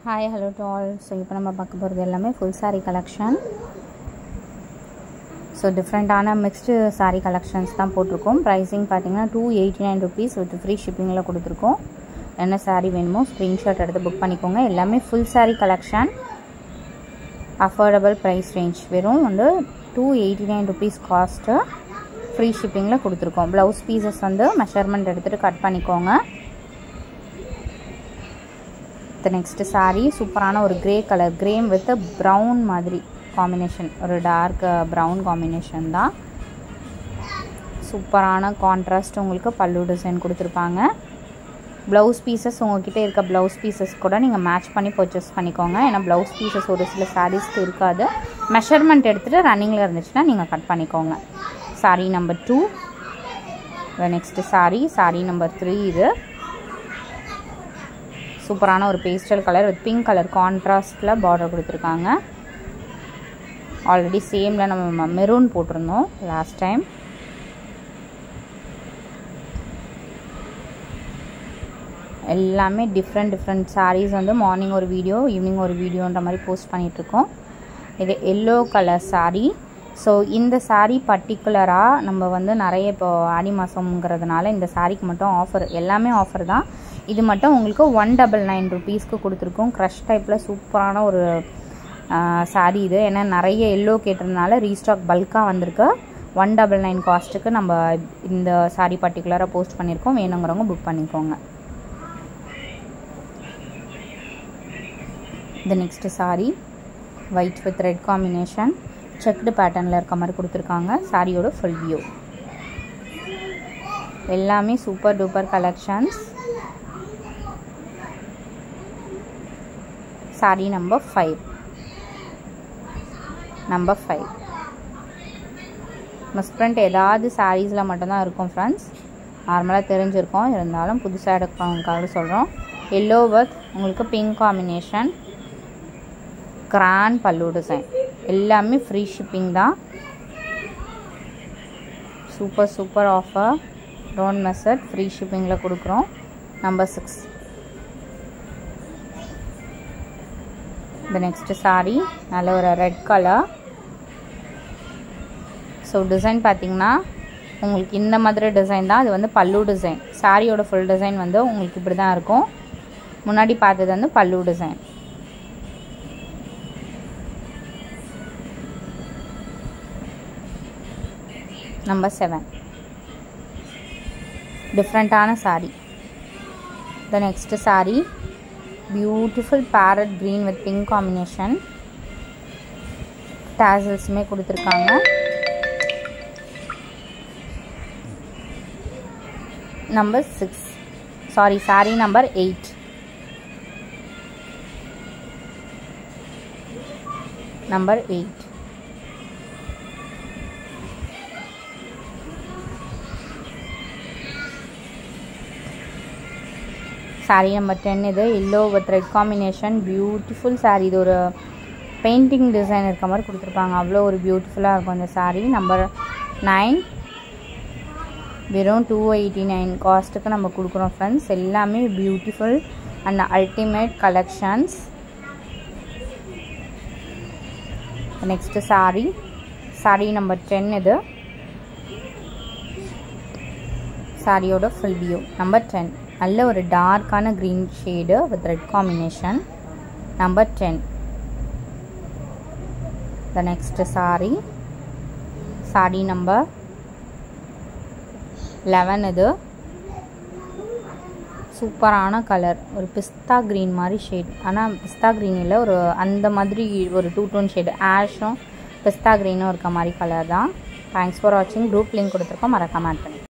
hi hello to all so இப்போ நம்ம பார்க்க போகிறது எல்லாமே ஃபுல் saree கலெக்ஷன் ஸோ டிஃப்ரெண்ட்டான மிக்ஸ்டு saree கலெக்ஷன்ஸ் தான் போட்டிருக்கோம் ப்ரைஸிங் பார்த்தீங்கன்னா two eighty nine rupees with free ஷிப்பிங்கில் கொடுத்துருக்கோம் என்ன saree வேணுமோ ஸ்க்ரீன்ஷாட் எடுத்து புக் பண்ணிக்கோங்க எல்லாமே full saree collection affordable price range வெறும் வந்து two eighty nine rupees cost free ஷிப்பிங்கில் கொடுத்துருக்கோம் ப்ளவுஸ் பீசஸ் வந்து மெஷர்மெண்ட் எடுத்துகிட்டு கட் பண்ணிக்கோங்க இது நெக்ஸ்ட்டு சாரீ சூப்பரான ஒரு grey colour cream with brown மாதிரி காம்பினேஷன் ஒரு டார்க் ப்ரௌன் காம்பினேஷன் தான் சூப்பரான கான்ட்ராஸ்ட் உங்களுக்கு பல்லு டிசைன் கொடுத்துருப்பாங்க ப்ளவுஸ் பீசஸ் உங்ககிட்ட இருக்க ப்ளவுஸ் பீசஸ் கூட நீங்கள் மேட்ச் பண்ணி பர்ச்சேஸ் பண்ணிக்கோங்க ஏன்னா ப்ளவுஸ் பீசஸ் ஒரு சில சாரீஸ்க்கு இருக்காது மெஷர்மெண்ட் எடுத்துகிட்டு ரன்னிங்கில் இருந்துச்சுன்னா நீங்கள் கட் பண்ணிக்கோங்க saree number two next saree saree number three இது சூப்பரான ஒரு pastel colour with pink colour கான்ட்ராஸ்டில் பார்டர் கொடுத்துருக்காங்க ஆல்ரெடி சேமில் நம்ம மெரூன் போட்டிருந்தோம் லாஸ்ட் டைம் எல்லாமே டிஃப்ரெண்ட் டிஃப்ரெண்ட் சாரீஸ் வந்து மார்னிங் ஒரு வீடியோ ஈவினிங் ஒரு வீடியோன்ற மாதிரி போஸ்ட் பண்ணிகிட்ருக்கோம் இது எல்லோ கலர் சாரீ ஸோ இந்த சாரீ பர்டிகுலராக நம்ம வந்து நிறைய இப்போ ஆடி மாதம்ங்கிறதுனால இந்த சாரீக்கு மட்டும் ஆஃபர் எல்லாமே ஆஃபர் தான் இது மட்டும் உங்களுக்கு ஒன் டபுள் நைன் ருபீஸ்க்கு கொடுத்துருக்கோம் க்ரஷ் டைப்பில் சூப்பரான ஒரு சாரீ இது ஏன்னா நிறைய எல்லோ கேட்டதுனால ரீஸ்டாக் பல்காக வந்திருக்கு ஒன் டபுள் நைன் காஸ்ட்டுக்கு நம்ம இந்த சாரீ பர்டிகுலராக போஸ்ட் பண்ணியிருக்கோம் வேணுங்கிறவங்க புக் பண்ணிக்கோங்க இது next saree white with red combination checked பேட்டர்னில் இருக்க மாதிரி கொடுத்துருக்காங்க சாரியோட ஃபுல் வியூ எல்லாமே super duper collections saree number five number five misprint ஏதாவது சாரீஸில் மட்டும்தான் இருக்கும் ஃப்ரெண்ட்ஸ் நார்மலாக தெரிஞ்சிருக்கோம் இருந்தாலும் புதுசாக எடுக்கிறவங்களுக்காக சொல்கிறோம் எல்லோ வித் உங்களுக்கு pink combination grand pallu design எல்லாமே ஃப்ரீ ஷிப்பிங் தான் super super offer don't missed free ஷிப்பிங்கில் கொடுக்குறோம் நம்பர் சிக்ஸ் இந்த நெக்ஸ்ட்டு சாரீ நல்ல ஒரு ரெட் கலர் ஸோ டிசைன் பார்த்தீங்கன்னா உங்களுக்கு இந்த மாதிரி டிசைன் தான் அது வந்து பல்லு டிசைன் சாரியோட ஃபுல் டிசைன் வந்து உங்களுக்கு இப்படி தான் இருக்கும் முன்னாடி பார்த்தது வந்து பல்லு டிசைன் நம்பர் செவன் டிஃப்ரெண்ட்டான saree the next saree beautiful parrot green with pink combination டேசல்ஸுமே கொடுத்துருக்காங்க number six saree saree number eight number eight saree number ten இது yellow with red combination beautiful saree இது ஒரு பெயிண்டிங் டிசைன் இருக்க மாதிரி கொடுத்துருப்பாங்க அவ்வளோ ஒரு பியூட்டிஃபுல்லாக இருக்கும் அந்த சாரீ நம்பர் நைன் வெறும் டூ எயிட்டி நைன் காஸ்ட்டுக்கு நம்ம கொடுக்குறோம் ஃப்ரெண்ட்ஸ் எல்லாமே beautiful and ultimate collections next saree saree number ten இது சாரியோட ஃபுல் வியூ நம்பர் டென் நல்ல ஒரு டார்க்கான green shade with red combination number ten the next saree saree number eleven இது சூப்பரான கலர் ஒரு பிஸ்தா க்ரீன் மாதிரி ஷேட் ஆனால் பிஸ்தா க்ரீன் இல்லை ஒரு அந்த மாதிரி ஒரு டூ டோன் ஷேடு ஆஷும் பிஸ்தா க்ரீனும் இருக்க மாதிரி கலர் தான் தேங்க்ஸ் ஃபார் வாட்சிங் குரூப் லிங்க் கொடுத்துருக்கோம் மறக்காம ஆட் பண்ணி